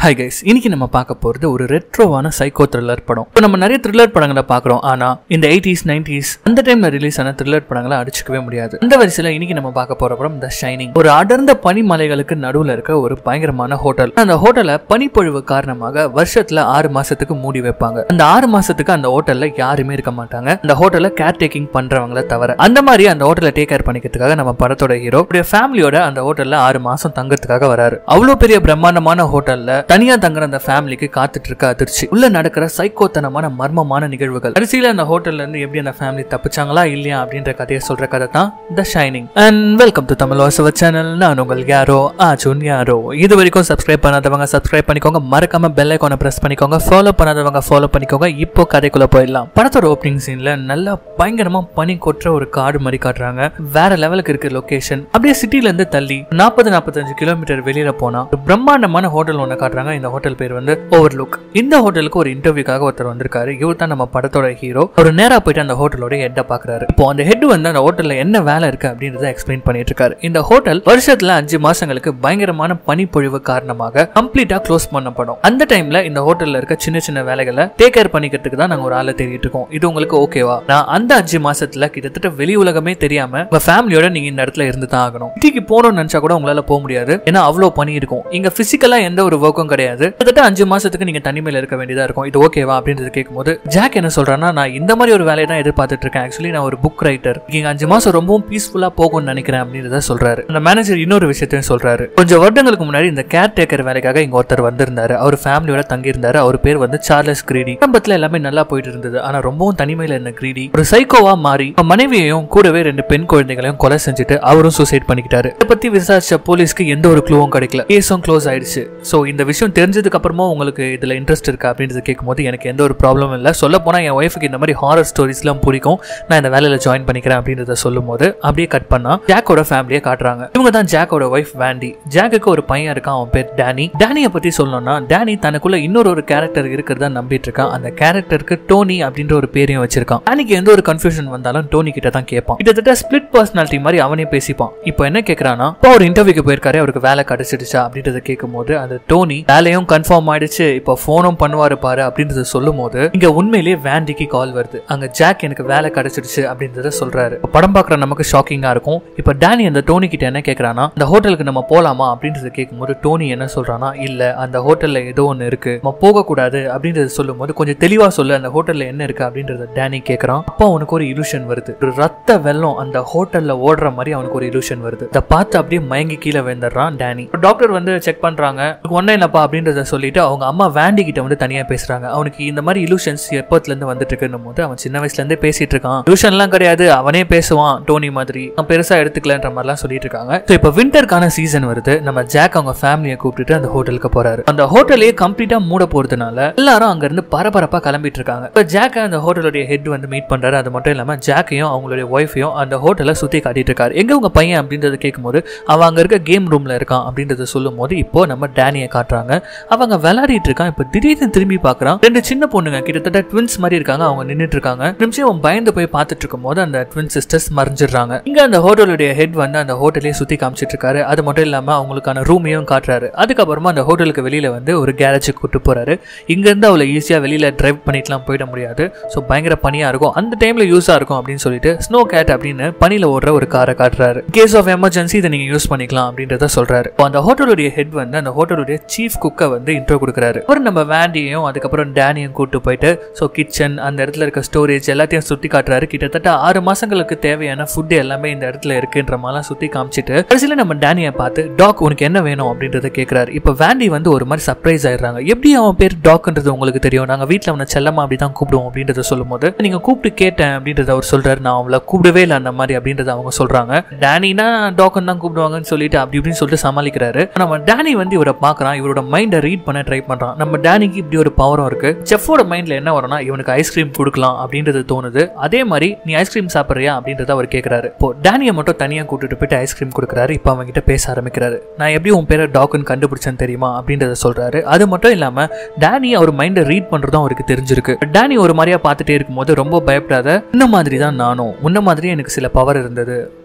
hi guys இன்னைக்கு நம்ம பார்க்க போறது ஒரு ரெட்ரோவான சைக்கோ த்ரில்லர் படம் இப்போ நம்ம நிறைய த்ரில்லர் படங்களை பார்க்குறோம் ஆனா இந்த எயிட்டிஸ் நைன்டிஸ் அந்த டைம்ல ரிலீஸ் ஆன த்ரில்லர் படங்களை அடிச்சுக்கவே முடியாது அந்த வரிசையில் இன்னைக்கு நம்ம பார்க்க போற படம் த ஷைனிங் ஒரு அடர்ந்த பனிமலைகளுக்கு நடுவுல இருக்க ஒரு பயங்கரமான ஹோட்டல் அந்த ஹோட்டலை பனிப்பொழிவு காரணமாக வருஷத்துல ஆறு மாசத்துக்கு மூடி வைப்பாங்க அந்த ஆறு மாசத்துக்கு அந்த ஹோட்டல்ல யாருமே இருக்க மாட்டாங்க அந்த ஹோட்டலை கேர் டேக்கிங் பண்றவங்கள தவிர அந்த மாதிரி அந்த ஹோட்டலை டேக் கேர் பண்ணிக்கிறதுக்காக நம்ம படத்தோட ஹீரோ ஃபேமிலியோட அந்த ஹோட்டல்ல ஆறு மாசம் தங்கறதுக்காக வராரு அவ்வளவு பெரிய பிரம்மாண்டமான ஹோட்டல்ல தனியா தங்குற அந்த ஃபேமிலிக்கு காத்துட்டு இருக்க அதிர்ச்சி உள்ள நடக்கிற சைக்கோத்தனமான மர்மமான நிகழ்வுகள் கடைசியில அந்த ஹோட்டல்ல இருந்து எப்படி அந்த ஃபேமிலி தப்பிச்சாங்களா இல்லையா அப்படின்ற கதையை சொல்ற கதை தான் the shining and welcome to Tamil வாசவ சேனல் நான் உங்கள் யாரோ ஆச்சுன் யாரோ இது வரைக்கும் சப்ஸ்கிரைப் பண்ணாதவங்க சப்ஸ்கிரைப் பண்ணிக்கோங்க மறக்காம பெல் ஐக்கானை பிரஸ் பண்ணிக்கோங்க ஃபாலோ பண்ணாதவங்க ஃபாலோ பண்ணிக்கோங்க இப்போ கதைக்குள்ள போயிடலாம் படத்தோட ஓப்பனிங் சீன்ல நல்லா பயங்கரமா பனி கொட்டுற ஒரு காடு மாதிரி காட்டுறாங்க வேற லெவலுக்கு இருக்கு லொகேஷன் அப்படியே சிட்டில இருந்து தள்ளி நாற்பது நாற்பத்தஞ்சு கிலோமீட்டர் வெளியில போனா ஒரு பிரம்மாண்டமான ஹோட்டல் ஒன்று காட்டுறாங்க இந்த ஹோட்டல் பேர் வந்து ஓவர்லுக் இந்த ஹோட்டலுக்கு ஒரு இன்டர்வியூக்காக ஒருத்தர் வந்திருக்காரு இவர் தான் நம்ம படத்தோட ஹீரோ ஒரு நேரா போயிட்டு அந்த ஹோட்டலோட ஹெட்டை பாக்குறாரு இப்போ அந்த ஹெட் வந்து அந்த ஹோட்டல்ல என்ன வேலை இருக்கு அப்படின்றத எக்ஸ்பிளைன் பண்ணிட்டு இருக்காரு இந்த ஹோட்டல் வருஷத்துல அஞ்சு மாசங்களுக்கு பயங்கரமான பனிப்பொழிவு காரணமாக கம்ப்ளீட்டா க்ளோஸ் பண்ணப்படும் அந்த டைம்ல இந்த ஹோட்டல்ல இருக்க சின்ன சின்ன வேலைகளை டேக் கேர் பண்ணிக்கிறதுக்கு தான் நாங்க ஒரு ஆளை தேடிட்டு இருக்கோம் இது உங்களுக்கு ஓகேவா நான் அந்த அஞ்சு மாசத்துல கிட்டத்தட்ட வெளி உலகமே தெரியாம உங்க ஃபேமிலியோட நீங்க இந்த இடத்துல இருந்து தான் ஆகணும் சிட்டிக்கு போகணும்னு நினைச்சா கூட உங்களால போக முடியாது ஏன்னா அவ்வளவு பனி இருக்கும் இங்க பிசிக்கலா எந்த ஒரு ஒர்க்கும் கிடையாது கிட்டத்தட்ட அஞ்சு மாசத்துக்கு நீங்க தனிமையில இருக்க வேண்டியதா இருக்கும் இது ஓகேவா அப்படின்றது கேட்கும்போது ஜாக் என்ன சொல்றான்னா நான் இந்த மாதிரி ஒரு வேலையை தான் எதிர்பார்த்துட்டு இருக்கேன் ஆக்சுவலி நான் ஒரு புக் ரைட்டர் இங்க அஞ்சு மாசம் ரொம்பவும் பீஸ்ஃபுல்லா போகும்னு நினைக்கிறேன் அப்படின்றத சொல்றாரு அந்த மேனேஜர் இன்னொரு விஷயத்தையும் சொல்றாரு கொஞ்சம் வருடங்களுக்கு முன்னாடி இந்த கேர் டேக்கர் வேலைக்காக இங்க ஒருத்தர் வந்திருந்தாரு அவர் ஃபேமிலியோட தங்கி இருந்தாரு அவர் பேர் வந்து சார்லஸ் கிரீடி ஆரம்பத்துல எல்லாமே நல்லா போயிட்டு இருந்தது ஆனா ரொம்பவும் தனிமையில இருந்த கிரீடி ஒரு சைக்கோவா மாறி அவங்க மனைவியையும் கூடவே ரெண்டு பெண் குழந்தைகளையும் கொலை செஞ்சுட்டு அவரும் சூசைட் பண்ணிக்கிட்டாரு இதை பத்தி விசாரிச்ச போலீஸ்க்கு எந்த ஒரு க்ளூவும் கிடைக்கல கேஸும் க்ளோஸ் ஆயிடுச்சு ஸோ இந்த விஷயம் தெரிஞ்சதுக்கு அப்புறமா உங்களுக்கு இதுல இன்ட்ரெஸ்ட் இருக்கா அப்படின்றது கேட்கும்போது எனக்கு எந்த ஒரு ப்ராப்ளமும் இல்லை சொல்ல போனா என் ஒய்ஃபுக்கு இந்த மாதிரி ஹாரர் ஸ்டோரிஸ்லாம் பிடிக்கும் நான் இந்த வேலையில ஜாயின் பண்ணிக்கிறேன் அப்படின்றத சொல்லும் போது அப்படியே கட் பண்ணா ஜாக்கோட ஃபேமிலியை காட்டுறாங்க இவங்க தான் ஜாக்கோட ஒய்ஃப் வேண்டி ஜாக்குக்கு ஒரு பையன் இருக்கான் அவன் பேர் டேனி டேனியை பத்தி சொல்லணும்னா டேனி தனக்குள்ள இன்னொரு ஒரு கேரக்டர் இருக்கிறதா நம்பிட்டு இருக்கான் அந்த கேரக்டருக்கு டோனி அப்படின்ற ஒரு பேரையும் வச்சிருக்கான் டேனிக்கு எந்த ஒரு கன்ஃபியூஷன் வந்தாலும் டோனி கிட்ட தான் கேட்பான் கிட்டத்தட்ட ஸ்பிளிட் பர்சனாலிட்டி மாதிரி அவனே பேசிப்பான் இப்போ என்ன கேட்கறானா இப்போ ஒரு இன்டர்வியூக்கு போயிருக்காரு அவருக்கு வேலை கிடைச்சிடுச்சா அப்படின்றத கேட்கும்போது அந்த டோனி வேலையும் கன்ஃபார்ம் ஆயிடுச்சு இப்போ ஃபோனும் பண்ணுவாரு பாரு அப்படின்றத சொல்லும் போது இங்க உண்மையிலேயே வேண்டிக்கு கால் வருது அங்க ஜாக் எனக்கு வேலை கிடைச்சிடுச்சு அப்படின்றத சொல்றாரு இப்ப படம் பார்க்குற நமக்கு ஷாக்கிங்கா இருக்கும் இப்போ டேனி அந்த டோனி கிட்ட என்ன கேட்கறானா அந்த ஹோட்டலுக்கு நம்ம போலாமா அப்படின்றத கேட்கும்போது டோனி என்ன சொல்றானா இல்ல அந்த ஹோட்டல்ல ஏதோ ஒன்று இருக்கு நம்ம போகக்கூடாது அப்படின்றத சொல்லும் போது கொஞ்சம் தெளிவா சொல்லு அந்த ஹோட்டல்ல என்ன இருக்கு அப்படின்றத டேனி கேட்கறான் அப்போ அவனுக்கு ஒரு இலுஷன் வருது ஒரு ரத்த வெள்ளம் அந்த ஹோட்டல்ல ஓடுற மாதிரி அவனுக்கு ஒரு இலுஷன் வருது இதை பார்த்து அப்படியே மயங்கி கீழே விழுந்துடுறான் டேனி டாக்டர் வந்து செக் பண்றாங்க ஒன்னும் இல்லப்பா அப்படின்றத சொல்லிட்டு அவங்க அம்மா வேண்டி கிட்ட வந்து தனியா பேசுறாங்க அவனுக்கு இந்த மாதிரி இலுஷன்ஸ் எப்பத்துல இருந்து வந்துட்டு இருக்குன்னும் போது அவன் சின்ன வயசுல இருந்தே பேசிட்டு இருக்கான் இலுஷன்லாம் கிடையாது அவனே பேசுவான் டோனி மாதிரி அவன் பெருசா எடுத்துக்கலன்ற மாதிரிலாம் சொல்லிட்டு இருக்காங்க ஸோ இப்போ விண்டருக்கான சீசன் வருது நம்ம ஜாக் அவங்க ஃபேமிலியை கூப்பிட்டுட்டு அந்த ஹோட்டலுக்கு போறாரு அந்த ஹோட்டலே கம்ப்ளீட்டா மூட போறதுனால எல்லாரும் அங்க இருந்து பரபரப்பா கிளம்பிட்டு இருக்காங்க இப்போ ஜாக் அந்த ஹோட்டலுடைய ஹெட் வந்து மீட் பண்றாரு அது மட்டும் இல்லாம ஜாக்கையும் அவங்களுடைய ஒய்ஃபையும் அந்த ஹோட்டலை சுத்தி காட்டிட்டு இருக்காரு எங்க உங்க பையன் அப்படின்றத கேட்கும்போது அவன் அங்க இருக்க கேம் ரூம்ல இருக்கான் அப்படின்றத சொல்லும் போது இப்போ நம்ம டேனியை காட்டுறாங்க அவங்க விளையாடிட்டு இருக்கான் இப்போ திடீர்னு திரும்பி பார்க்கறான் ரெண்டு சின்ன பொண்ணுங்க கிட்டத்தட்ட ட்வின்ஸ் மாதிரி இருக்காங்க அவங்க நின்னுட்டு இருக்காங்க நிமிஷம் அவன் பயந்து போய் பார்த்துட்டு இருக்கும் போது அந்த ட்வின் சிஸ்டர்ஸ் மறைஞ்சிடுறாங்க இங்க அந்த ஹோட்டலுடைய ஹெட் வந்து அந்த ஹோட்டலையே சுத்தி காமிச்சிட்டு இருக்காரு அது மட்டும் இல்லாம அவங்களுக்கான ரூமையும் காட்டுறாரு அதுக்கப்புறமா அந்த ஹோட்டலுக்கு வெளியில வந்து ஒரு கேரேஜுக்கு கூட்டு போறாரு இங்க இருந்து அவளை ஈஸியா வெளியில டிரைவ் பண்ணிட்டுலாம் போயிட முடியாது ஸோ பயங்கர பனியா இருக்கும் அந்த டைம்ல யூஸா இருக்கும் அப்படின்னு சொல்லிட்டு ஸ்னோ கேட் அப்படின்னு பனியில ஓடுற ஒரு காரை காட்டுறாரு கேஸ் ஆஃப் எமர்ஜென்சி இதை நீங்க யூஸ் பண்ணிக்கலாம் அப்படின்றத சொல்றாரு இப்போ அந்த ஹோட்டலுடைய ஹெட் வந்து அந்த ஹோட்டலுடைய சீஃப் குக்கை வந்து இன்ட்ரோ கொடுக்குறாரு அவர் நம்ம வேண்டியையும் அதுக்கப்புறம் டேனியும் கூட்டு போயிட்டு ஸோ கிச்சன் அந்த இடத்துல இருக்க ஸ்டோரேஜ் எல்லாத்தையும் சுத்தி காட்டுறாரு கிட்டத்தட்ட ஆறு மாசங்களுக்கு தேவையான ஃபுட் எல்லாமே இந்த இடத்துல இருக்குன்ற மாதிரிலாம் சுத்தி காமிச்சிட்டு கடைசியில நம்ம டேனியை பார்த்து டாக் உனக்கு என்ன வேணும் அப்படின்றத கேட்கிறாரு இப்போ வேண்டி வந்து ஒரு மாதிரி சர்ப்ரைஸ் ஆயிடுறாங்க எப்படி அவன் பேர் டாக்ன்றது உங்களுக்கு தெரியும் நாங்க வீட்டில் அவனை செல்லமா அப்படி தான் கூப்பிடுவோம் அப்படின்றத சொல்லும் போது நீங்க கூப்பிட்டு கேட்டேன் அப்படின்றத அவர் சொல்றாரு நான் அவங்கள கூப்பிடவே இல்லை அந்த மாதிரி அப்படின்றத அவங்க சொல்றாங்க டேனினா டாக்னு தான் கூப்பிடுவாங்கன்னு சொல்லிட்டு அப்படி இப்படின்னு சொல்லிட்டு சமாளிக்கிறாரு நம்ம டேனி வந்து இவரை பார்க்கறான் இவரோட மைண்டை ரீட் பண்ண ட்ரை பண்றான் நம்ம டேனிக்கு இப்படி ஒரு பவரும் இருக்கு செஃபோட மைண்ட்ல என்ன வரும்னா இவனுக்கு ஐஸ்கிரீம் கொடுக்கலாம் அப்படின்றது தோணுது அதே மாதிரி நீ ஐஸ்கிரீம் சாப்பிட்றியா அப்படின்றத அவர் கேட்கறாரு இப்போ டேனியை மட்டும் தனியா கூட்டிட்டு போயிட்டு ஐஸ்கிரீம் கொடுக்குறாரு இப்போ அவங்க கிட்ட பேச ஆரம்பிக்கிறாரு நான் எப்படி உன் பேரை டாக்னு கண்டுபிடிச்சேன்னு தெரியுமா அப்படின்றத சொல்றாரு அது மட்டும் இல்லாம டேனி அவர் மைண்டை ரீட் பண்றதும் அவருக்கு தெரிஞ்சிருக்கு டேனி ஒரு மாதிரியா பார்த்துட்டே இருக்கும்போது ரொம்ப பயப்படாத இந்த மாதிரி தான் நானும் உன்ன மாதிரி எனக்கு சில பவர் இருந்தது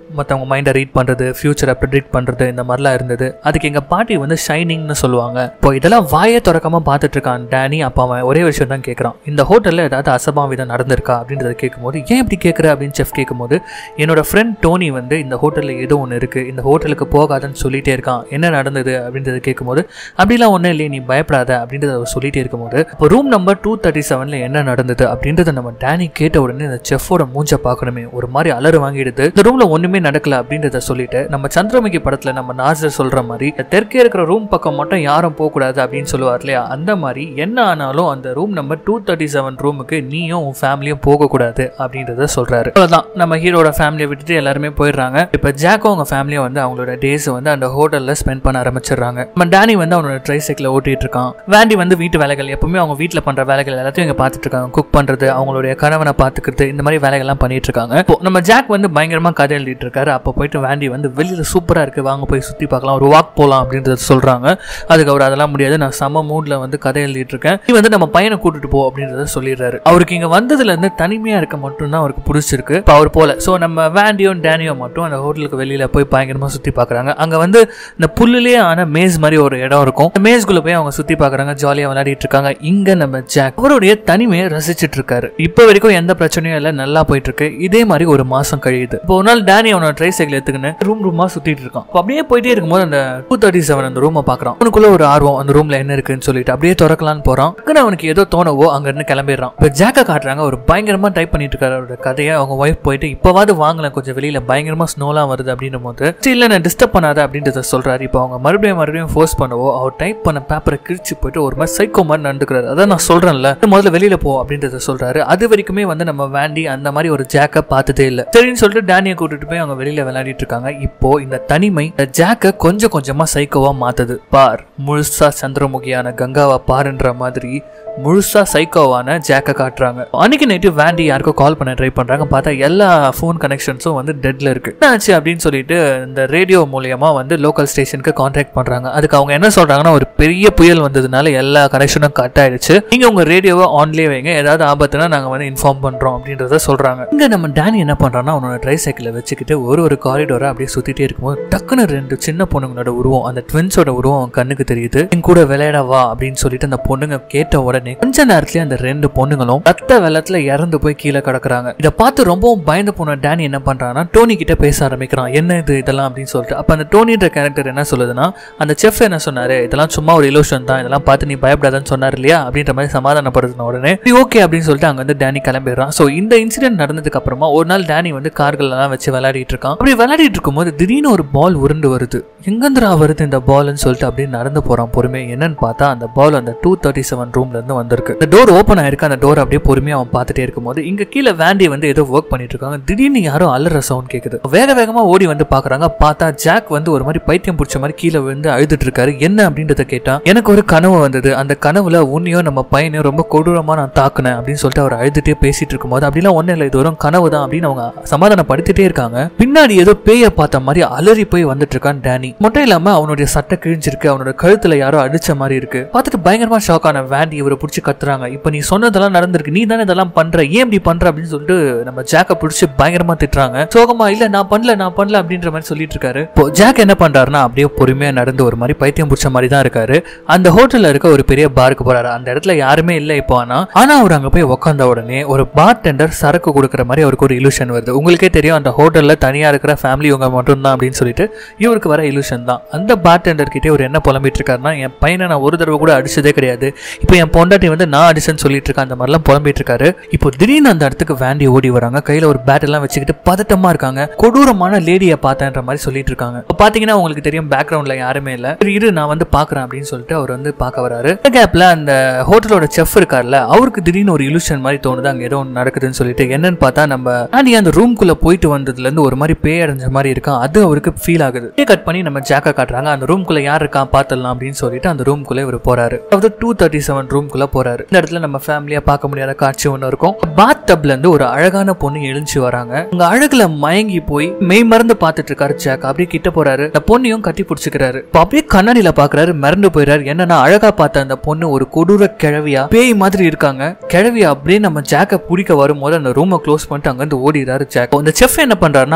மற்றவங்க மைண்டை ரீட் பண்ணுறது ஃபியூச்சரை ப்ரிடிக்ட் பண்ணுறது இந்த மாதிரிலாம் இருந்தது அதுக்கு எங்கள் பாட்டி வந்து ஷைனிங்னு சொல்லுவாங்க இப்போ இதெல்லாம் வாயே திறக்காம பார்த்துட்டு இருக்கான் டேனி அப்போ அவன் ஒரே விஷயம் தான் கேட்குறான் இந்த ஹோட்டலில் ஏதாவது அசம்பாவிதம் நடந்திருக்கா அப்படின்றத கேட்கும்போது ஏன் இப்படி கேட்குற அப்படின்னு செஃப் கேட்கும்போது என்னோட ஃப்ரெண்ட் டோனி வந்து இந்த ஹோட்டலில் ஏதோ ஒன்று இருக்குது இந்த ஹோட்டலுக்கு போகாதன்னு சொல்லிட்டே இருக்கான் என்ன நடந்தது அப்படின்றத கேட்கும்போது அப்படிலாம் ஒன்றும் இல்லையே நீ பயப்படாத அப்படின்றத அவர் சொல்லிட்டே இருக்கும்போது இப்போ ரூம் நம்பர் டூ தேர்ட்டி செவனில் என்ன நடந்தது அப்படின்றத நம்ம டேனி கேட்ட உடனே இந்த செஃபோட மூஞ்ச பார்க்கணுமே ஒரு மாதிரி அலறு வாங்கிடுது இந்த ரூம்ல ஒண்ணுமே நடக்கல அப்படின்றத சொல்லிட்டு நம்ம சந்திரமுகி படத்துல நம்ம நாசர் சொல்ற மாதிரி தெற்கே இருக்கிற ரூம் பக்கம் மட்டும் யாரும் போக கூடாது அப்படின்னு சொல்லுவார் இல்லையா அந்த மாதிரி என்ன ஆனாலும் அந்த room number two thirty seven ரூமுக்கு நீயும் உன் ஃபேமிலியும் போகக்கூடாது அப்படின்றத சொல்றாரு அவ்வளவுதான் நம்ம ஹீரோட ஃபேமிலியை விட்டுட்டு எல்லாருமே போயிடுறாங்க இப்போ ஜாக்கோ அவங்க ஃபேமிலியை வந்து அவங்களோட டேஸ் வந்து அந்த ஹோட்டல்ல ஸ்பெண்ட் பண்ண ஆரம்பிச்சிடுறாங்க நம்ம டேனி வந்து அவனோட ட்ரை சைக்கிளை ஓட்டிட்டு இருக்கான் வேண்டி வந்து வீட்டு வேலைகள் எப்பவுமே அவங்க வீட்டில் பண்ற வேலைகள் எல்லாத்தையும் இங்க பார்த்துட்டு இருக்காங்க குக் பண்றது அவங்களுடைய கணவனை பார்த்துக்கிறது இந்த மாதிரி வேலைகள்லாம் பண்ணிட்டு இருக்காங்க இப்போ நம்ம ஜாக் வந்து பயங்கரமா கதை எழுதிட்டு இருக்காரு அப்போ போயிட்டு வேண்டி வந்து வெளியில சூப்பரா இருக்கு வாங்க போய் சுத்தி பார்க்கலாம் ஒரு வாக் போகலாம் அப்படின்றத சொல்றாங்க அதுக்கு அவர் அதெல்லாம் முடியாது நான் செம மூட்ல வந்து கதை எழுதிட்டு இருக்கேன் நீ வந்து நம்ம பையனை கூட்டிட்டு போ அப்படின்றத சொல்லிடுறாரு அவருக்கு இங்க வந்ததுல இருந்து தனிமையா இருக்க மட்டும் தான் அவருக்கு பிடிச்சிருக்கு இப்போ அவர் போல ஸோ நம்ம வேண்டியும் டேனியோ மட்டும் அந்த ஹோட்டலுக்கு வெளியில போய் பயங்கரமா சுத்தி பார்க்கறாங்க அங்க வந்து இந்த புல்லுலயே ஆன மேஸ் மாதிரி ஒரு இடம் இருக்கும் அந்த மேஸ்குள்ள போய் அவங்க சுத்தி பார்க்கறாங்க ஜாலியா விளையாடிட்டு இருக்காங்க இங்க நம்ம ஜாக் அவருடைய தனிமையை ரசிச்சிட்டு இருக்காரு இப்போ வரைக்கும் எந்த பிரச்சனையும் இல்லை நல்லா போயிட்டு இருக்கு இதே மாதிரி ஒரு மாசம் கழியுது இப்போ ஒரு நாள் டேனி அவனோட ட்ரை சைக்கிள் எடுத்துக்கின்னு ரூம் ரூமா சுத்திட்டு இருக்கான் அப்போ அப்படியே போயிட்டே இருக்கும்போது அந்த டூ தேர்ட்டி செவன் அந்த ரூமை பார்க்கறான் அவனுக்குள்ள ஒரு ஆர்வம் அந்த ரூம்ல என்ன இருக்குன்னு சொல்லிட்டு அப்படியே திறக்கலான்னு போறான் டக்குன்னு அவனுக்கு ஏதோ தோணவோ அங்க இருந்து கிளம்பிடுறான் இப்போ ஜாக்க காட்டுறாங்க ஒரு பயங்கரமா டைப் பண்ணிட்டு இருக்காரு அவரோட கதையை அவங்க ஒய்ஃப் போயிட்டு இப்போவாது வாங்கலாம் கொஞ்சம் வெளியில பயங்கரமா ஸ்னோலாம் வருது அப்படின்னும் போது "சரி, இல்ல நான் டிஸ்டர்ப் பண்ணாத அப்படின்றத சொல்றாரு இப்போ அவங்க மறுபடியும் மறுபடியும் ஃபோர்ஸ் பண்ணவோ அவர் டைப் பண்ண பேப்பரை கிழிச்சு போயிட்டு ஒரு மாதிரி சைக்கோ மாதிரி நடந்துக்கிறாரு அதான் நான் சொல்றேன்ல முதல்ல வெளியில போ அப்படின்றத சொல்றாரு அது வரைக்குமே வந்து நம்ம வேண்டி அந்த மாதிரி ஒரு ஜாக்கை பார்த்ததே இல்லை சரின்னு சொல்லிட்டு டேனியை கூட்டிட்டு போய் அவங்க வெளியில விளையாடிட்டு இருக்காங்க இப்போ இந்த தனிமை இந்த ஜாக்கை கொஞ்சம் கொஞ்சமா சைக்கோவா மாத்துது பார் முழுசா சந்திரமுகியான கங்காவா பாருன்ற மாதிரி முழுசா சைக்கோவான ஜாக்கை காட்டுறாங்க அன்னைக்கு நைட்டு வேண்டி யாருக்கோ கால் பண்ண ட்ரை பண்றாங்க பார்த்தா எல்லா ஃபோன் கனெக்ஷன்ஸும் வந்து டெட்ல இருக்கு என்ன ஆச்சு அப்படின்னு சொல்லிட்டு இந்த ரேடியோ மூலியமா வந்து லோக்கல் ஸ்டேஷனுக்கு கான்டாக்ட் பண்றாங்க அதுக்கு அவங்க என்ன சொல்றாங்கன்னா ஒரு பெரிய புயல் வந்ததுனால எல்லா கனெக்ஷனும் கட் ஆயிடுச்சு நீங்க உங்க ரேடியோவை ஆன்லயே வைங்க ஏதாவது ஆபத்துனா நாங்க வந்து இன்ஃபார்ம் பண்றோம் அப்படின்றத சொல்றாங்க இங்க நம்ம டேனி என்ன பண்றான்னா அவனோட ட்ரை சைக்கிளை வச்சுக்கிட்டு ஒரு ஒரு காரிடோரை அப்படியே சுத்திட்டே இருக்கும்போது டக்குன்னு ரெண்டு சின்ன பொண்ணுங்களோட உருவம் அந்த ட்வின்ஸோட உருவம் அவன் கண்ணுக்கு தெரியுது என் கூட விளையாட வா அப்படின்னு சொல்லிட்டு அந்த பொண்ணுங்க கேட்ட உடனே கொஞ்ச நேரத்துல அந்த ரெண்டு பொண்ணுங்களும் ரத்த வெள்ளத்துல இறந்து போய் கீழே கிடக்குறாங்க இதை பார்த்து ரொம்பவும் பயந்து போன டேனி என்ன பண்றான்னா டோனி கிட்ட பேச ஆரம்பிக்கிறான் என்ன இது இதெல்லாம் அப்படின்னு சொல்லிட்டு அப்ப அந்த டோனின்ற கேரக்டர் என்ன சொல்லுதுன்னா அந்த செஃப் என்ன சொன்னாரு இதெல்லாம் சும்மா ஒரு இலோஷன் தான் இதெல்லாம் பார்த்து நீ பயப்படாதன்னு சொன்னார் இல்லையா அப்படின்ற மாதிரி சமாதானப்படுத்தின உடனே ஓகே அப்படின்னு சொல்லிட்டு அங்க வந்து டேனி கிளம்பிடுறான் ஸோ இந்த இன்சிடென்ட் நடந்ததுக்கு அப்புறமா ஒரு நாள் டேனி வந்து கார்கள் எல்லாம் வச்சு விளையாடிட்டு இருக்கான் அப்படி விளையாடிட்டு இருக்கும்போது திடீர்னு ஒரு பால் உருண்டு வருது எங்கந்திரா வருது இந்த பால்னு சொல்லிட்டு அப்படியே நடந்து போறான் பொறுமை என்னன்னு பார்த்தா அந்த பால் அந்த டூ தேர்ட்டி செவன் ரூம்ல இருந்து வந்திருக்கு இந்த டோர் ஓப்பன் ஆயிருக்கு அந்த டோர் அப்படியே பொறுமையா அவன் பார்த்துட்டே இருக்கும்போது இங்க கீழே வேண்டி வந்து ஏதோ ஒர்க் பண்ணிட்டு இருக்காங்க திடீர்னு யாரோ அலற சவுண்ட் கேக்குது வேக வேகமா ஓடி வந்து பாக்குறாங்க பார்த்தா ஜாக் வந்து ஒரு மாதிரி பைத்தியம் பிடிச்ச மாதிரி கீழே விழுந்து அழுதுட்டு இருக்காரு என்ன அப்படின்றத கேட்டா எனக்கு ஒரு கனவு வந்தது அந்த கனவுல உன்னையும் நம்ம பையனையும் ரொம்ப கொடூரமா நான் தாக்குனேன் அப்படின்னு சொல்லிட்டு அவர் அழுதுட்டே பேசிட்டு இருக்கும்போது அப்படிலாம் ஒன்றும் இல்லை இது வரும் கனவு தான் அப்படின்னு அவங்க சமாதானப்படுத்திட்டே இருக்காங்க பின்னாடி ஏதோ பேயை பார்த்த மாதிரி அலறி போய் வந்துட்டு இருக்கான் டேனி மட்டும் இல்லாம அவனுடைய சட்டை கிழிஞ்சிருக்கு அவனோட கழுத்துல யாரோ அடிச்ச மாதிரி இருக்கு பார்த்துட்டு பயங்கரமா ஷாக் ஆன வேண்டி இவரை பிடிச்சி கத்துறாங்க இப்போ நீ சொன்னதெல்லாம் நடந்திருக்கு நீ தானே இதெல்லாம் பண்ற ஏன் இப்படி பண்ற அப்படின்னு சொல்லிட்டு நம்ம ஜாக்கை பிடிச்சி பயங்கரமா திட்டுறாங்க சோகமா இல்ல நான் பண்ணல நான் பண்ணல அப்படின்ற மாதிரி சொல்லிட்டு இருக்காரு இப்போ ஜாக் என்ன பண்றாருன்னா அப்படியே பொறுமையா நடந்து ஒரு மாதிரி பைத்தியம் பிடிச்ச மாதிரி தான் இருக்காரு அந்த ஹோட்டல்ல இருக்க ஒரு பெரிய பாருக்கு போறாரு அந்த இடத்துல யாருமே இல்லை இப்போ ஆனா ஆனா அவர் அங்க போய் உட்காந்த உடனே ஒரு பார் டெண்டர் சரக்கு கொடுக்குற மாதிரி அவருக்கு ஒரு இலுஷன் வருது உங்களுக்கே தெரியும் அந்த ஹோட்டல்ல தனியா இருக்கிற ஃபேமிலி இவங்க மட்டும்தான் அப்படின்னு சொல்லிட்டு இவருக்கு வர இலுஷன் தான் அந்த பார் டெண்டர் கிட்டே ஒரு என்ன புலம்பிட்டு இருக்காருன்னா என் பையனை நான் ஒரு தடவை கூட அடிச்சதே கிடையாது இப்போ என் பொண்டாட்டி வந்து நான் அடிச்சேன்னு சொல்லிட்டு இருக்கேன் அந்த மாதிரிலாம் புலம்பிட்டு இருக்காரு இப்போ திடீர்னு அந்த இடத்துக்கு வேண்டி ஓடி வராங்க கையில ஒரு பேட் எல்லாம் வச்சுக்கிட்டு பதட்டமா இருக்காங்க கொடூரமான லேடியை பார்த்தேன்ற மாதிரி சொல்லிட்டு இருக்காங்க இப்போ பாத்தீங்கன்னா உங்களுக்கு தெரியும் பேக்ரவுண்ட்ல யாருமே இல்ல சரி, இரு நான் வந்து பாக்குறேன் அப்படின்னு சொல்லிட்டு அவர் வந்து பார்க்க வராரு இந்த கேப்ல அந்த ஹோட்டலோட செஃப் இருக்கார்ல அவருக்கு திடீர்னு ஒரு இலுஷன் மாதிரி தோணுது அங்க ஏதோ ஒன்று நடக்குதுன்னு சொல்லிட்டு என்னன்னு பார்த்தா நம்ம ஆண்டி அந்த ரூம்குள்ள போயிட்டு வந்ததுல இருந்து ஒரு மாதிரி பேய் அடைஞ்ச மாதிரி இருக்கான் அது அவருக்கு ஃபீல் ஆகுது கட் பண்ணி நம்ம ஜாக்கா காட்டுறாங்க அந்த ரூம்குள்ள யார் இருக்கான் பார்த்துடலாம் அப்படின்னு சொல்லிட்டு அந்த ரூம்குள்ள இவர் போறாரு அதாவது டூ தேர்ட்டி செவன் ரூம்குள்ள போறாரு இந்த இடத்துல நம்ம ஃபேமிலியா பார்க்க முடியாத காட்சி ஒன்று இருக்கும் பாத் டப்ல இருந்து ஒரு அழகான பொண்ணு எழுந்து வராங்க உங்க அழகுல மயங்கி போய் மெய் மறந்து பார்த்துட்டு இருக்காரு ஜாக் அப்படியே கிட்ட போறாரு அந்த பொண்ணையும் கட்டி பிடிச்சிக்கிறாரு இப்போ அப்படியே கண்ணாடியில பாக்குறாரு மிரண்டு போயிறாரு என்னன்னா அழகா பார்த்த அந்த பொண்ணு ஒரு கொடூர கிழவியா பேய் மாதிரி இருக்காங்க கிழவியா அப்படியே நம்ம ஜாக்கை பிடிக்க வரும்போது அந்த ரூமை க்ளோஸ் பண்ணிட்டு அங்கிருந்து ஓடிறாரு ஜாக் அந்த செஃப் என்ன பண்றாருன்னா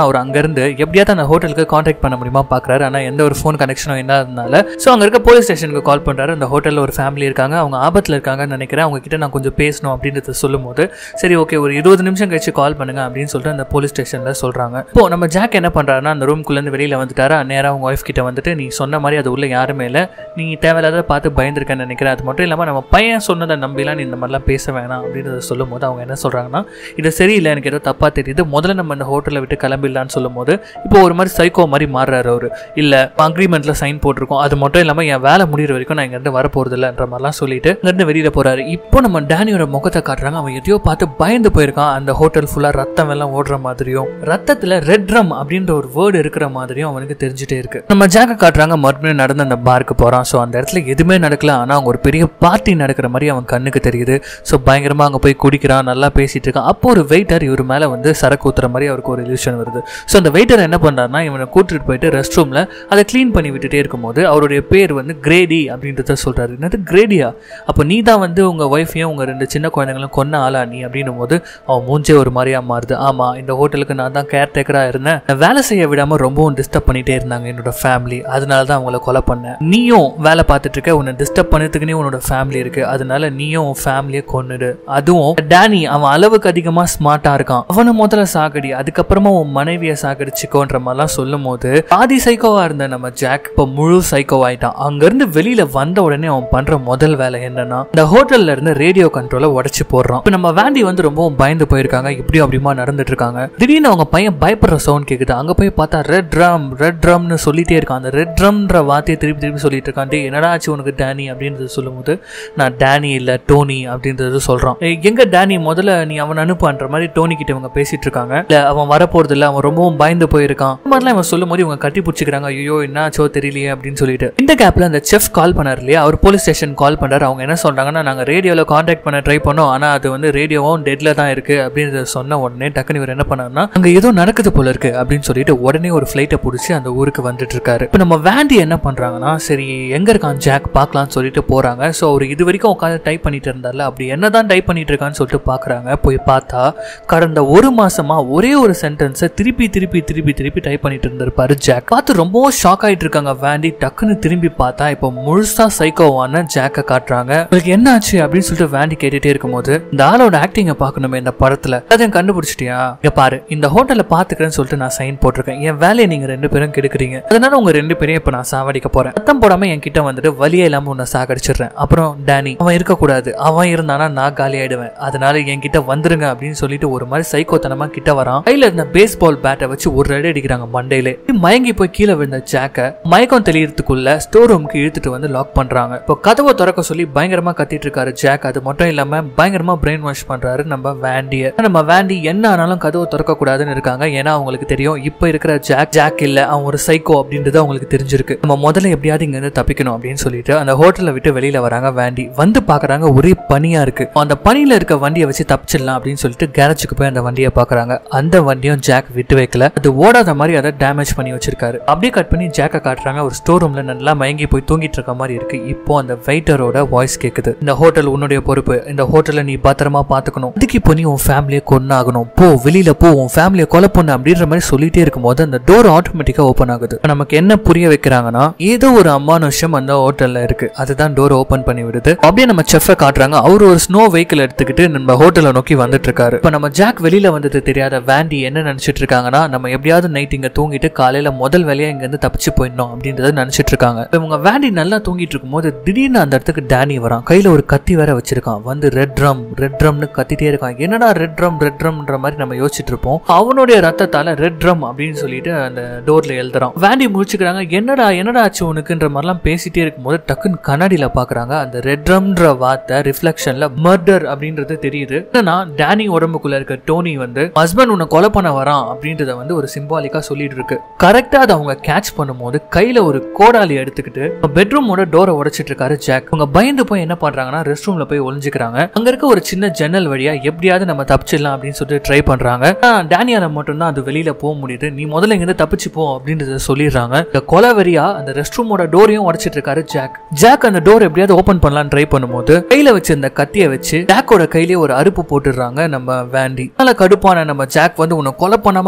அவர் அங்கிருந்து எப்படியாவது அந்த ஹோட்டலுக்கு காண்டாக்ட் பண்ண முடியுமா பாக்குறாரு ஆனா எந்த ஒரு ஃபோன் கனெக்ஷனும் இல்லாதனால ஸோ அங்க இருக்க போலீஸ் ஸ்டேஷனுக்கு கால் பண்றாரு அந்த ஹோட்டல்ல ஒரு ஃபேமிலி இருக்காங்க அவங்க ஆபத்துல இருக்காங்கன்னு நினைக்கிறேன் அவங்க கிட்ட நான் கொஞ்சம் பேசணும் அப்படின்றத சொல்லும்போது சரி ஓகே ஒரு இருபது நிமிஷம் கழிச்சு கால் பண்ணுங்க அப்படின்னு சொல்லிட்டு அந்த போலீஸ் ஸ்டேஷன்ல சொல்றாங்க இப்போ நம்ம ஜாக் என்ன பண்றாருன்னா அந்த ரூம்குள்ள இருந்து வெளியில வந்துட்டாரா நேரா அவங்க ஒய்ஃப் கிட்ட வந்துட்டு நீ சொன்ன மாதிரி அது உள்ள யாருமே இல்லை நீ தேவையில்லாத பார்த்து பயந்துருக்கேன்னு நினைக்கிறேன் அது மட்டும் இல்லாமல் நம்ம பையன் சொன்னதை நம்பிலாம் நீ இந்த மாதிரிலாம் பேச வேணாம் அப்படின்றத சொல்லும் போது அவங்க என்ன சொல்கிறாங்கன்னா இது சரியில்லை எனக்கு ஏதோ தப்பாக தெரியுது முதல்ல நம்ம இந்த ஹோட்டலை விட்டு கிளம்பிடலான்னு சொல்லும் போது இப்போ ஒரு மாதிரி சைக்கோ மாதிரி மாறுறாரு அவர் இல்லை அக்ரிமெண்ட்டில் சைன் போட்டிருக்கோம் அது மட்டும் இல்லாமல் என் வேலை முடிகிற வரைக்கும் நான் இங்கேருந்து வர போகிறதில்லன்ற மாதிரிலாம் சொல்லிட்டு இங்கேருந்து வெளியில் போகிறாரு இப்போ நம்ம டேனியோட முகத்தை காட்டுறாங்க அவன் எதையோ பார்த்து பயந்து போயிருக்கான் அந்த ஹோட்டல் ஃபுல்லாக ரத்தம் எல்லாம் ஓடுற மாதிரியும் ரத்தத்தில் ரெட் ரம் அப்படின்ற ஒரு வேர்டு இருக்கிற மாதிரியும் அவனுக்கு தெரிஞ்சுட்டே இருக்கு நம்ம ஜாக்க காட்டுறாங்க மறுபடியும் நடந்து அந்த பாருக்கு போகிறான் ஸோ அந்த இடத்துல எதுவுமே நடக்கல ஆனால் அவங்க ஒரு பெரிய பார்ட்டி நடக்கிற மாதிரி அவன் கண்ணுக்கு தெரியுது ஸோ பயங்கரமாக அங்கே போய் குடிக்கிறான் நல்லா பேசிட்டு இருக்கான் அப்போ ஒரு வெயிட்டர் இவர் மேலே வந்து சரக்கு ஊத்துற மாதிரி அவருக்கு ஒரு இல்யூஷன் வருது ஸோ அந்த வெயிட்டர் என்ன பண்ணுறாருனா இவனை கூட்டிட்டு போயிட்டு ரெஸ்ட் ரூமில் அதை க்ளீன் பண்ணி விட்டுட்டே இருக்கும்போது அவருடைய பேர் வந்து கிரேடி அப்படின்றத சொல்கிறாரு என்னது கிரேடியா அப்போ நீ தான் வந்து உங்கள் ஒய்ஃபையும் உங்கள் ரெண்டு சின்ன குழந்தைங்களும் கொன்ன ஆளா நீ அப்படின்னும் போது அவன் மூஞ்சே ஒரு மாதிரியா மாறுது ஆமாம் இந்த ஹோட்டலுக்கு நான் தான் கேர்டேக்கராக இருந்தேன் நான் வேலை செய்ய விடாமல் ரொம்பவும் டிஸ்டர்ப் பண்ணிட்டே இருந்தாங்க என்னோட ஃபேமிலி அதனால தான் அவங்கள கொலை பண்ணேன் நீயும் வேலை பார்த்துட்டு இருக்க உன்னை டிஸ்டர்ப் பண்ணதுக்குன்னே உன்னோட ஃபேமிலி இருக்கு அதனால நீயும் உன் ஃபேமிலியை கொன்னுடு அதுவும் டேனி அவன் அளவுக்கு அதிகமாக ஸ்மார்ட்டாக இருக்கான் அவனை முதல்ல சாகடி அதுக்கப்புறமா உன் மனைவியை சாகடிச்சுக்கோன்ற மாதிரிலாம் சொல்லும் போது பாதி சைக்கோவா இருந்த நம்ம ஜாக் இப்போ முழு சைக்கோ ஆயிட்டான் அங்கிருந்து வெளியில வந்த உடனே அவன் பண்ற முதல் வேலை என்னன்னா இந்த ஹோட்டல்ல இருந்து ரேடியோ கண்ட்ரோலை உடைச்சு போடுறான் இப்போ நம்ம வேண்டி வந்து ரொம்பவும் பயந்து போயிருக்காங்க இப்படியும் அப்படிமா நடந்துட்டு இருக்காங்க திடீர்னு அவங்க பையன் பயப்படுற சவுண்ட் கேக்குது அங்க போய் பார்த்தா ரெட் ட்ரம் ரெட் ட்ரம்னு சொல்லிட்டே இருக்கான் அந்த ரெட் ட்ரம்ன்ற வார்த்தையை திருப்பி திருப்பி சொல்லிட்டு இருக்கான் டேய் என்னடா ஆச்சு உனக்கு டேனி அப்படின்றது சொல்லும்போது நான் டேனி இல்ல டோனி அப்படின்றது சொல்றான் "ஏய், எங்க டேனி முதல்ல நீ அவன் அனுப்புன்ற மாதிரி டோனி கிட்ட இவங்க பேசிட்டு இருக்காங்க இல்ல அவன் வரப்போறது இல்ல அவன் ரொம்பவும் பயந்து போயிருக்கான் இந்த மாதிரிலாம் இவன் சொல்லும் போது இவங்க கட்டி பிடிச்சிக்கிறாங்க ஐயோ என்னாச்சோ தெரியலையே அப்படின்னு சொல்லிட்டு இந்த கேப்ல அந்த செஃப் கால் பண்ணார் இல்லையா அவர் போலீஸ் ஸ்டேஷன் கால் பண்றாரு அவங்க என்ன சொல்றாங்கன்னா நாங்க ரேடியோல காண்டாக்ட் பண்ண ட்ரை பண்ணோம் ஆனா அது வந்து ரேடியோவும் டெட்ல தான் இருக்கு அப்படின்றத சொன்ன உடனே டக்குனு இவர் என்ன பண்ணாருன்னா அங்க ஏதோ நடக்குது போல இருக்கு அப்படின்னு சொல்லிட்டு உடனே ஒரு ஃபிளைட்டை பிடிச்சி அந்த ஊருக்கு வந்துட்டு இருக்காரு இப்போ நம்ம வேண்டி என்ன பண்றாங்கன்னா சரி எங்க இருக்கான் ஜாக் பார்க்கலாம்னு சொல்லிட்டு போறாங்க ஸோ அவர் இது வரைக்கும் உட்காந்து டைப் பண்ணிட்டு இருந்தார்ல அப்படி என்னதான் டைப் பண்ணிட்டு இருக்கான்னு சொல்லிட்டு பாக்குறாங்க போய் பார்த்தா கடந்த ஒரு மாசமா ஒரே ஒரு சென்டென்ஸை திருப்பி திருப்பி திருப்பி திருப்பி டைப் பண்ணிட்டு இருந்திருப்பாரு ஜாக் பார்த்து ரொம்பவும் ஷாக் ஆயிட்டு இருக்காங்க வேண்டி டக்குன்னு திரும்பி பார்த்தா இப்போ முழுசா சைக்கோவான ஜாக்கை காட்டுறாங்க உங்களுக்கு என்ன ஆச்சு அப்படின்னு சொல்லிட்டு வேண்டி கேட்டுட்டே இருக்கும்போது இந்த ஆளோட ஆக்டிங்கை பார்க்கணுமே இந்த படத்துல அதையும் கண்டுபிடிச்சிட்டியா இங்க பாரு இந்த ஹோட்டல்ல பாத்துக்கிறேன்னு சொல்லிட்டு நான் சைன் போட்டிருக்கேன் என் வேலையை நீங்க ரெண்டு பேரும் கெடுக்குறீங்க அதனால உங்க ரெண்டு பேரையும் இப்ப நான் சாவடிக்க போறேன் சத்தம் போடாம என் கிட்ட வந்துட்டு வழியே இல்லாம உன்னை சாகடிச்சிடுறேன் அப்புறம் டேனி அவன் இருக்கக்கூடாது அவன் இருந்தானா நான் காலி ஆயிடுவேன் அதனால என் கிட்ட வந்துருங்க அப்படின்னு சொல்லிட்டு ஒரு மாதிரி சைக்கோத்தனமா கிட்ட வரான் கையில இருந்த பேஸ் பால் பேட்டை வச்சு ஒரு அடி அடிக்கிறாங்க மண்டையிலே மயங்கி போய் கீழே விழுந்த ஜாக்க மயக்கம் தெளியறதுக்குள்ள ஸ்டோர் ரூமுக்கு இழுத்துட்டு வந்து லாக் பண்றாங்க இப்போ கதவை திறக்க சொல்லி பயங்கரமா கத்திட்டு இருக்காரு ஜாக் அது மட்டும் இல்லாம பயங்கரமா பிரெயின் வாஷ் பண்றாரு நம்ம வேண்டிய நம்ம வேண்டி என்ன ஆனாலும் கதவை திறக்க கூடாதுன்னு இருக்காங்க ஏன்னா அவங்களுக்கு தெரியும் இப்போ இருக்கிற ஜாக் ஜாக் இல்ல அவன் ஒரு சைக்கோ அப்படின்றது அவங்களுக்கு தெரிஞ்சிருக்கு நம்ம முதல்ல எப்படியாவது இங்க இருந்து தப்பிக்கணும் அப்படின்னு சொல்லிட்டு அந்த ஹோட்டலை விட்டு வெளியில வராங்க வேண்டி வந்து பாக்குறாங்க ஒரே பனியா இருக்கு அந்த பனியில இருக்க வண்டியை வச்சு தப்பிச்சிடலாம் அப்படின்னு சொல்லிட்டு கேரேஜுக்கு போய் அந்த வண்டியை பாக்குறாங்க அந்த வண்டியும் ஜாக் விட்டு வைக்கல அது ஓடாத மாதிரி அதை டேமேஜ் பண்ணி வச்சிருக்காரு அப்படியே கட் பண்ணி ஜாக்கை காட்டுறாங்க ஒரு ஸ்டோர் ரூம்ல நல்லா மயங்கி போய் தூங்கிட்டு இருக்க மாதிரி இருக்கு இப்போ அந்த வெயிட்டரோட வாய்ஸ் கேக்குது இந்த ஹோட்டல் உன்னுடைய பொறுப்பு இந்த ஹோட்டலை நீ பத்திரமா பாத்துக்கணும் இதுக்கு இப்போ நீ உன் ஃபேமிலியை கொன்னாகணும் போ வெளியில போ உன் ஃபேமிலியை கொலை பண்ணு அப்படின்ற மாதிரி சொல்லிட்டே இருக்கும்போது அந்த டோர் ஆட்டோமேட்டிக்கா ஓப்பன் ஆகுது இப்ப நமக்கு என்ன புரிய வைக்கிறாங்கன்னா ஏதோ ஒரு அமானுஷம் அந்த ஹோட்டல்ல இருக்கு அதுதான் டோர் ஓபன் பண்ணி விடுது அப்படியே நம்ம செஃப்பை காட்டுறாங்க அவர் ஒரு ஸ்னோ வெஹிக்கிள் எடுத்துக்கிட்டு நம்ம ஹோட்டலை நோக்கி வந்துட்டு இருக்காரு இப்ப நம்ம ஜாக் வெளியில வந்தது தெரியாத வேண்டி என்ன நினைச்சிட்டு இருக்காங்கன்னா நம்ம எப்படியாவது நைட் இங்க தூங்கிட்டு காலையில முதல் வேலையா இங்க இருந்து தப்பிச்சு போயிடணும் அப்படின்றத நினைச்சிட்டு இருக்காங்க இப்ப இவங்க வேண்டி நல்லா தூங்கிட்டு இருக்கும்போது திடீர்னு அந்த இடத்துக்கு டேனி வரான் கையில ஒரு கத்தி வேற வச்சிருக்கான் வந்து ரெட் ட்ரம் ரெட் ட்ரம்னு கத்திட்டே இருக்கான் என்னடா ரெட் ட்ரம் ரெட் ட்ரம்ன்ற மாதிரி நம்ம யோசிச்சுட்டு இருப்போம் அவனுடைய ரத்தத்தால ரெட் ட்ரம் அப்படின்னு சொல்லிட்டு அந்த டோர்ல எழுதுறான் வேண்டி முடிச்சுக்கிறாங்க என்னடா என்னடா ஆச்சு உனக்குன்ற மாதிரிலாம் பேசிட்டே இருக்கும்போது டக்குன்னு கண்ணாடியில பாக்குறாங்க அந்த ரெட் ட்ரம்ன்ற வார்த்தை ரிஃப்ளெக்ஷன்ல மர்டர் அப்படின்றது தெரியுது என்னன்னா டேனி உடம்புக்குள்ள இருக்க டோனி வந்து ஹஸ்பண்ட் உன்னை கொலை பண்ண வரான் அப்படின்றத வந்து ஒரு சிம்பாலிக்கா சொல்லிட்டு இருக்கு கரெக்டா அதை அவங்க கேட்ச் பண்ணும்போது கையில ஒரு கோடாலி எடுத்துக்கிட்டு பெட்ரூமோட டோரை உடைச்சிட்டு இருக்காரு ஜாக் அவங்க பயந்து போய் என்ன பண்றாங்கன்னா ரெஸ்ட் ரூம்ல போய் ஒளிஞ்சுக்கிறாங்க அங்க இருக்க ஒரு சின்ன ஜன்னல் வழியா எப்படியாவது நம்ம தப்பிச்சிடலாம் அப்படின்னு சொல்லிட்டு ட்ரை பண்றாங்க ஆனா, டேனியால மட்டும்தான் அது வெளியில போக முடியுது நீ முதல்ல இங்க இருந்து தப்பிச்சு போ அப்படின்றத சொல்லிடுறாங்க இந்த கொலவெறியா அந்த ரெஸ்ட் ரூமோட டோரையும் உடைச்சிட்டு இருக்காரு ஜாக் ஜாக் அந்த டோர் எப்படியாவது ஓபன் பண்ணலாம் ட்ரை பண்ணும்போது கையில வச்சிருந்த கத்தியை வச்சு ஜாக்கோட கையிலேயே ஒரு அறுப்பு போட்டுடுறாங்க நம்ம வேண்டி அதனால கடுப்பான நம்ம ஜாக் வந்து உன்னை கொலை பண்ணாம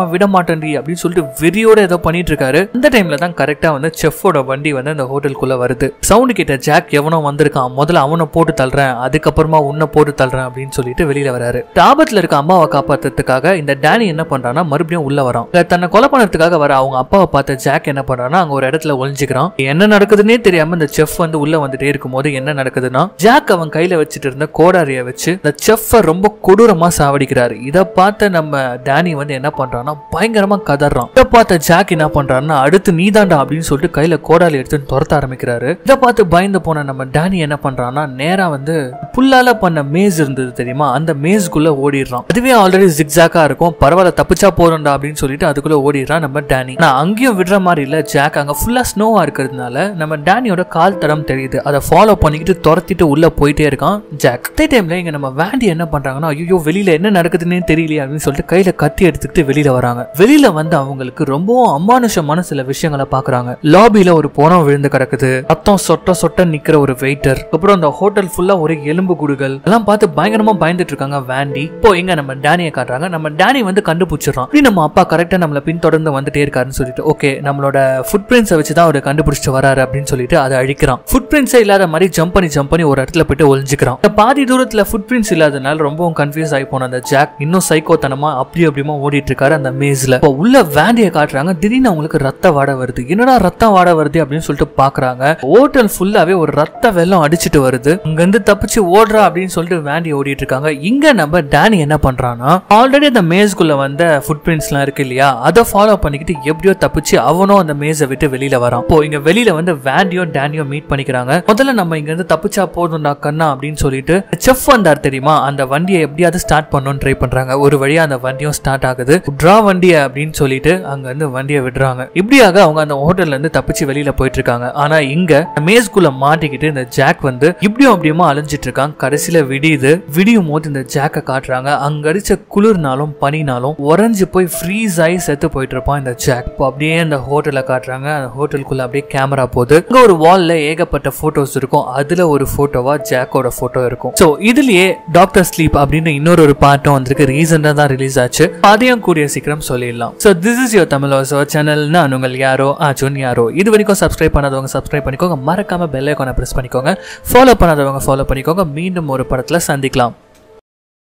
விட மாட்டேன்டி அப்படின்னு சொல்லிட்டு வெறியோட ஏதோ பண்ணிட்டு இருக்காரு இந்த டைம்ல தான் கரெக்டா வந்து செஃப்போட வண்டி வந்து அந்த ஹோட்டலுக்குள்ள வருது சவுண்டு கேட்ட ஜாக் எவனோ வந்திருக்கான் முதல்ல அவனை போட்டு தள்ளுறேன் அதுக்கப்புறமா உன்னை போட்டு தள்ளுறேன் அப்படின்னு சொல்லிட்டு வெளியில வராரு ஆபத்துல இருக்க அம்மாவை காப்பாத்துறதுக்காக இந்த டேனி என்ன பண்றான்னா மறுபடியும் உள்ள வரான் இங்க தன்னை கொலை பண்ணதுக்காக வர அவங்க அப்பாவை பார்த்த ஜாக் என்ன பண்றான்னா அங்க ஒரு இடத்துல ஒளிஞ்சுக்கிறான் என்ன நடக்குதுன்னே தெரியாம இந்த செஃப் வந்து உள்ள வந்துட்டே இருக்கும்போது என்ன நடக்குதுன்னா ஜாக் அவன் கையில வச்சுட்டு இருந்த கோடாரிய வச்சு இந்த செஃப்ப ரொம்ப கொடூரமா சாவடிக்கிறாரு இதை பார்த்த நம்ம டேனி வந்து என்ன பண்றான்னா பயங்கரமா கதறான் இதை பார்த்த ஜாக் என்ன பண்றான்னா அடுத்து நீதாண்டா அப்படின்னு சொல்லிட்டு கையில கோடாலி எடுத்து துரத்த ஆரம்பிக்கிறாரு இதை பார்த்து பயந்து போன நம்ம டேனி என்ன பண்றான்னா நேரா வந்து புல்லால பண்ண மேஸ் இருந்தது தெரியுமா அந்த மேஸ்க்குள்ள ஓடிடுறான் அதுவே ஆல்ரெடி ஜிக்ஸாக்கா இருக்கும் பரவாயில்ல தப்பிச்சா போறோம்டா அப்படின்னு சொல்லிட்டு அதுக்குள்ள ஓடிடுறான் நம்ம டேனி ஆனா அங்கேயும் விடுற மாதிரி இல்ல ஜாக் அங்க ஃபுல்லா ஸ்னோவா இருக்கிறதுனால நம்ம டேனியோட கால் தடம் தெரியுது அதை ஃபாலோ பண்ணிக்கிட்டு துரத்திட்டு உள்ள போயிட்டே இருக்கான் ஜாக் அதே டைம்ல இங்க நம்ம வேண்டி என்ன பண்றாங்கன்னா ஐயோ வெளியில என்ன நடக்குதுன்னே தெரியலையே அப்படின்னு சொல்லிட்டு கையில கத்தி எடுத்துக்கிட்டு வெளியில வராங்க வெளியில வந்து அவங்களுக்கு ரொம்பவும் அமானுஷமான சில விஷயங்களை பாக்குறாங்க லாபியில ஒரு போனம் விழுந்து கிடக்குது ரத்தம் சொட்ட சொட்ட நிக்கிற ஒரு வெயிட்டர் அப்புறம் அந்த ஹோட்டல் ஃபுல்லா ஒரு எலும்பு குடுகள் எல்லாம் பார்த்து பயங்கரமா பயந்துட்டு இருக்காங்க வேண்டி இப்போ இங்க நம்ம டேனியை காட்டுறாங்க நம்ம டேனி வந்து கண்டுபிடிச்சிடறோம் இப்படி நம்ம அப்பா கரெக்டா நம்மள பின்தொடர்ந்து வந்துட்டே இருக்காருன்னு சொல்லிட்டு ஓகே நம்மளோட ஃபுட் பிரிண்ட்ஸை வச்சு தான் அவர் கண்டுபிடிச்சிட்டு வராரு அப்படின்னு சொல்லிட்டு அதை அழிக்கிறான் ஃபுட் பிரிண்ட்ஸே இல்லாத மாதிரி ஜம்ப் பண்ணி ஜம்ப் பண்ணி ஒரு இடத்துல போயிட்டு ஒளிஞ்சுக்கிறான் இந்த பாதி தூரத்துல ஃபுட் பிரிண்ட்ஸ் இல்லாதனால ரொம்பவும் கன்ஃபியூஸ் ஆகி போன அந்த ஜாக் இன்னும் சைக்கோத்தனமா அப்படி அப்படியுமா ஓடிட்டு இருக்காரு அந்த மேஸ்ல இப்போ உள்ள வேண்டிய காட்டுறாங்க திடீர்னு அவங்களுக்கு ரத்த வாட வருது என்னடா ரத்தம் வாட வருது அப்படின்னு சொல்லிட்டு பாக்குறாங்க ஹோட்டல் ஃபுல்லாவே ஒரு ரத்த வெள்ளம் அடிச்சிட்டு வருது இங்க இருந்து தப்பிச்சு ஓடுறா அப்படின்னு சொல்லிட்டு வேண்டி ஓடிட்டு இருக்காங்க இங்க நம்ம டேனி என்ன பண்றான்னா ஆல்ரெடி அந்த மேஸ்க்குள்ள வந்த ஃபுட் பிரிண்ட்ஸ்லாம் இருக்கு இல்லையா அதை ஃபாலோ பண்ணிக்கிட்டு எப்படியோ தப்பிச்சு அவனும் அந்த மேஸை விட்டு வெளியில வரான் இப்போ இங்க வெளியில வந்து வேண்டியோ டேனியோ மீட் பண்ணிக்கிறாங்க முதல்ல நம்ம இங்க இருந்து தப்பிச்சா போதும்டா கண்ணா அப்படின்னு சொல்லிட்டு செஃப் வந்தார் தெரியுமா அந்த வண்டியை எப்படியாவது ஸ்டார்ட் பண்ணணும்னு ட்ரை பண்றாங்க ஒரு வழியா அந்த வண்டியும் ஸ்டார்ட் ஆகுது ட்ரா வண்டியை அப்படின்னு சொல்லிட்டு அங்க இருந்து வண்டியை விடுறாங்க இப்படியாக அவங்க அந்த ஹோட்டல்ல இருந்து தப்பிச்சு வெளியில போயிட்டு இருக்காங்க ஆனா இங்க மேஸ்குள்ள மாட்டிக்கிட்டு இந்த ஜாக் வந்து இப்படியும் அப்படியுமா அலைஞ்சிட்டு இருக்கான் கடைசியில விடியுது விடியும் போது இந்த ஜாக்கை காட்டுறாங்க அங்க அடிச்ச குளிர்னாலும் பனினாலும் உறைஞ்சு போய் ஃப்ரீஸ் ஆகி செத்து போயிட்டு இருப்பான் இந்த ஜாக் இப்போ அப்படியே அந்த ஹோட்டலை காட்டுறாங்க அந்த ஹோட்டலுக்குள்ள அப்படியே கேமரா போகுது இங்க ஒரு வால்ல ஏகப்பட்ட போட்டோஸ் இருக்கும் அதுல ஒரு போட்டோவா ஜாக்கோட போட்டோ இருக்கும் சோ இதுலயே டாக்டர் ஸ்லீப் அப்படின்னு இன்னொரு ஒரு பாட்டும் வந்திருக்கு ரீசெண்டா தான் ரிலீஸ் ஆச்சு அதையும் கூடிய சீக்கிரம் சொல்லிடலாம் so this is your Tamil ஓசோ சேனல் நான் உங்கள் யாரோ ஆச்சுன் யாரோ இது வரைக்கும் சப்ஸ்கிரைப் பண்ணாதவங்க சப்ஸ்கிரைப் பண்ணிக்கோங்க மறக்காம பெல் ஐக்கானை பிரஸ் பண்ணிக்கோங்க ஃபாலோ பண்ணாதவங்க ஃபாலோ பண்ணிக்கோங்க மீண்டும் ஒரு படத்துல சந்திக்கலாம்